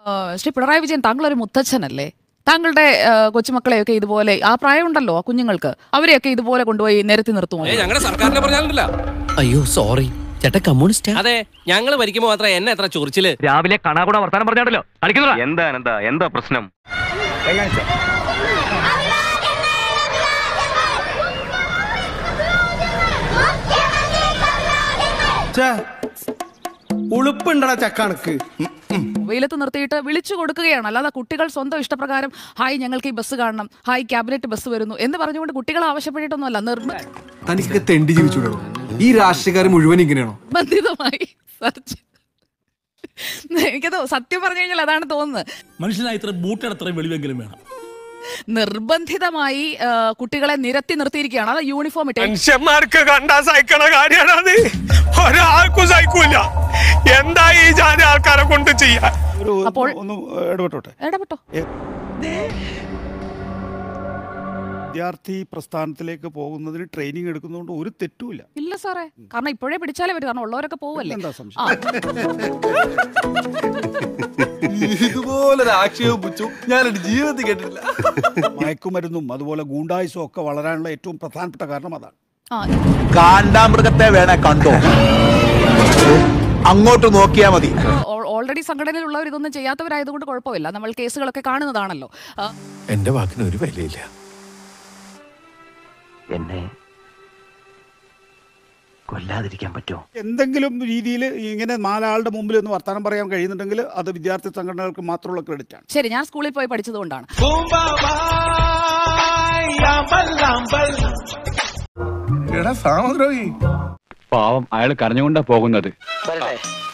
ആ, ശ്രീ പിണറായി വിജയൻ താങ്കളൊരു മുത്തച്ഛനല്ലേ താങ്കളുടെ ആ, കൊച്ചുമക്കളെയൊക്കെ ഇതുപോലെ ആ പ്രായമുണ്ടല്ലോ ആ കുഞ്ഞുങ്ങൾക്ക് അവരെയൊക്കെ ഇതുപോലെ കൊണ്ടുപോയി നിരത്തി നിർത്തുമോ ഞങ്ങളുടെ സർക്കാരിനെ പറഞ്ഞാലുണ്ടല്ല അയ്യോ സോറി ചേട്ടാ കമ്മ്യൂണിസ്റ്റാ അതെ ഞങ്ങൾ ഭരിക്കുമ്പോ മാത്രം എന്നെ എത്ര ചൊറിച്ചില് രാവിലെ കണാകുണ വർത്താനം പറഞ്ഞാണല്ലോ കളിക്കുന്നതാ എന്താ എന്താ എന്താ പ്രശ്നം ഉളുപ്പുണ്ടടാ ചക്കണക്ക് വെയിലത്ത് നിർത്തിയിട്ട് വിളിച്ചു കൊടുക്കുകയാണ് അല്ലാതെ കുട്ടികൾ സ്വന്തം ഇഷ്ടപ്രകാരം ഹായ് ഞങ്ങൾക്ക് ഈ ബസ് കാണണം ഹായ് ക്യാബിനറ്റ് ബസ് വരുന്നു എന്ന് പറഞ്ഞുകൊണ്ട് കുട്ടികൾ ആവശ്യപ്പെട്ടിട്ടൊന്നുമല്ല തനിക്കൊക്കെ തെണ്ടി ജീവിച്ചുവിടണോ ഈ രാഷ്ട്രീയക്കാർ മുഴുവൻ ഇങ്ങനെയാണോ നിർബന്ധിതമായി സെർച്ച് എനിക്കത് സത്യം പറഞ്ഞു കഴിഞ്ഞാൽ അതാണ് തോന്നുന്നത് മനുഷ്യനായി ഇത്ര ബൂട്ടയുടെ അത്രയും വെളിവെങ്കിലും വേണം നിർബന്ധിതമായി ആ, കുട്ടികളെ നിരത്തി നിർത്തിയിരിക്കുകയാണ് അത് യൂണിഫോം ഇട്ട് മനുഷ്യന്മാർക്ക് കണ്ടാ സഹിക്കണ കാര്യമാണത് ഒരാൾക്കും സഹിക്കൂല എന്താ ഈ ജാതി ആൾക്കാരെ കൊണ്ട് ചെയ്യാൻ അപ്പോൾ ഒന്ന് ഇടപെട്ടോട്ടെ ഇടപെട്ടോ വിദ്യാർത്ഥി പ്രസ്ഥാനത്തിലേക്ക് പോകുന്നതിന് ട്രെയിനിങ് എടുക്കുന്നതുകൊണ്ട് ഒരു തെറ്റുമില്ല ഇല്ല സാറേ കാരണം ഇപ്പോഴേ പിടിച്ചാലേ വരും കാരണം ഉള്ളവരൊക്കെ പോവല്ലേ എന്താ ആ സംശയം ഇതുപോലൊരു ആക്ഷേപം പുച്ചു ഞാൻ എന്റെ ജീവിതത്തിൽ കേട്ടിട്ടില്ല മയക്കുമരുന്നും അതുപോലെ ഗൂണ്ടായുസും ഒക്കെ വളരാനുള്ള ഏറ്റവും പ്രധാനപ്പെട്ട കാരണം അതാണ് ആ കാണ്ടാമൃഗത്തെ വേണേ കണ്ടോ അങ്ങോട്ട് നോക്കിയാ മതി ഓൾറെഡി സംഘടനയിലുള്ളവർ ഇതൊന്നും ചെയ്യാത്തവരായതുകൊണ്ട് കുഴപ്പമില്ല നമ്മൾ കേസുകളൊക്കെ കാണുന്നതാണല്ലോ ആ, എന്റെ വാക്കിന് ഒരു വിലയില്ല എന്നെ കൊല്ലാതിരിക്കാൻ പറ്റുമോ എന്തെങ്കിലും രീതിയിൽ ഇങ്ങനെ നാലാളുടെ മുമ്പിൽ ഒന്ന് വർത്തമാനം പറയാൻ കഴിയുന്നുണ്ടെങ്കിൽ അത് വിദ്യാർത്ഥി സംഘടനകൾക്ക് മാത്രമുള്ള ക്രെഡിറ്റ് ആണ് ശരി ഞാൻ സ്കൂളിൽ പോയി പഠിച്ചതുകൊണ്ടാണ് എടാ സാമദ്രോഹി പാവം അയാൾ കരഞ്ഞുകൊണ്ടാ പോകുന്നത് വരട്ടെ